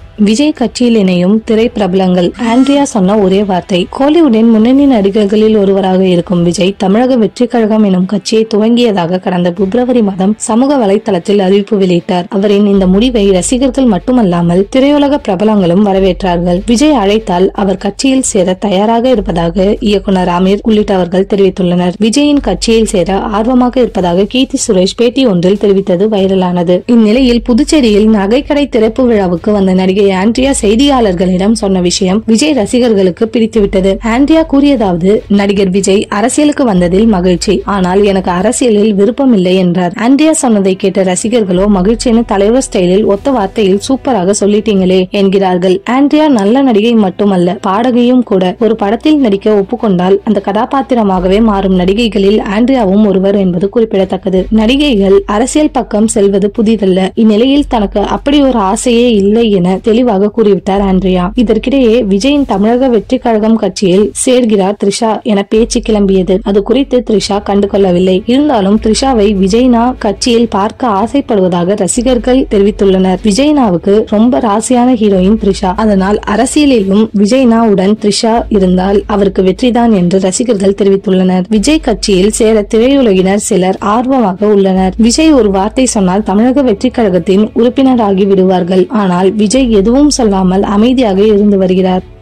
விஜய் கட்சியில் இணையும் திரை பிரபலங்கள் ஆண்ட்ரியா சொன்ன ஒரே வார்த்தை கோலிவுட்டின் முன்னணி நடிகர்களில் ஒருவராக இருக்கும் விஜய் தமிழக வெற்றி கழகம் எனும் கட்சியை துவங்கியதாக கடந்த பிப்ரவரி மாதம் சமூக வலைதளத்தில் அறிவிப்பு வெளியிட்டார் அவரின் இந்த முடிவை ரசிகர்கள் மட்டுமல்லாமல் திரையுலக பிரபலங்களும் வரவேற்றார்கள் விஜய் அழைத்தால் அவர் கட்சியில் சேர தயாராக இருப்பதாக இயக்குனர் அமீர் உள்ளிட்டவர்கள் தெரிவித்துள்ளனர் விஜயின் கட்சியில் சேர ஆர்வமாக இருப்பதாக கீர்த்தி சுரேஷ் பேட்டி ஒன்றில் தெரிவித்தது வைரலானது இந்நிலையில் புதுச்சேரியில் நகைக்கடை திறப்பு விழாவுக்கு வந்த நடிகை ஆண்ட்ரியா செய்தியாளர்களிடம் சொன்ன விஷயம் விஜய் ரசிகர்களுக்கு பிடித்துவிட்டது ஆண்ட்ரியா கூறியதாவது நடிகர் விஜய் அரசியலுக்கு வந்ததில் மகிழ்ச்சி ஆனால் எனக்கு அரசியலில் விருப்பமில்லை என்றார் ஆண்ட்ரியா சொன்னதை கேட்ட ரசிகர்களோ மகிழ்ச்சின்னு தலைவர் ஸ்டைலில் ஒத்த வார்த்தையில் சூப்பராக சொல்லிட்டீங்களே என்கிறார்கள் ஆண்ட்ரியா நல்ல நடிகை மட்டுமல்ல பாடகையும் கூட ஒரு படத்தில் நடிக்க ஒப்புக்கொண்டால் அந்த கதாபாத்திரமாகவே மாறும் நடிகைகளில் ஆண்ட்ரியாவும் ஒருவர் என்பது குறிப்பிடத்தக்கது நடிகைகள் அரசியல் பக்கம் செல்வது புதிதல்ல இந்நிலையில் தனக்கு அப்படி ஒரு ஆசையே இல்லை என தெளிவாக கூறிவிட்டார் ஆண்ட்ரியா இதற்கிடையே விஜயின் தமிழக வெற்றி கழகம் கட்சியில் சேர்கிறார் த்ரிஷா என பேச்சு கிளம்பியது அது குறித்து த்ரிஷா கண்டுகொள்ளவில்லை இருந்தாலும் த்ரிஷாவை விஜய்னா கட்சியில் பார்க்க ஆசைப்படுவதாக ரசிகர்கள் தெரிவித்துள்ளனர் விஜய்னாவுக்கு ரொம்ப ராசியான ஹீரோயின் த்ரிஷா அதனால் அரசியலிலும் விஜய்னாவுடன் த்ரிஷா இருந்தால் அவருக்கு வெற்றிதான் என்று ரசிகர்கள் தெரிவித்துள்ளனர் விஜய் கட்சியில் சேர திரையுலகினர் சிலர் ஆர்வமாக உள்ளனர் விஜய் ஒரு வார்த்தை சொன்னால் தமிழக வெற்றி கழகத்தின் உறுப்பினராகி விடுவார்கள் ஆனால் விஜய் எதுவும் சொல்லாமல் அமைதியாக இருந்து வருகிறார்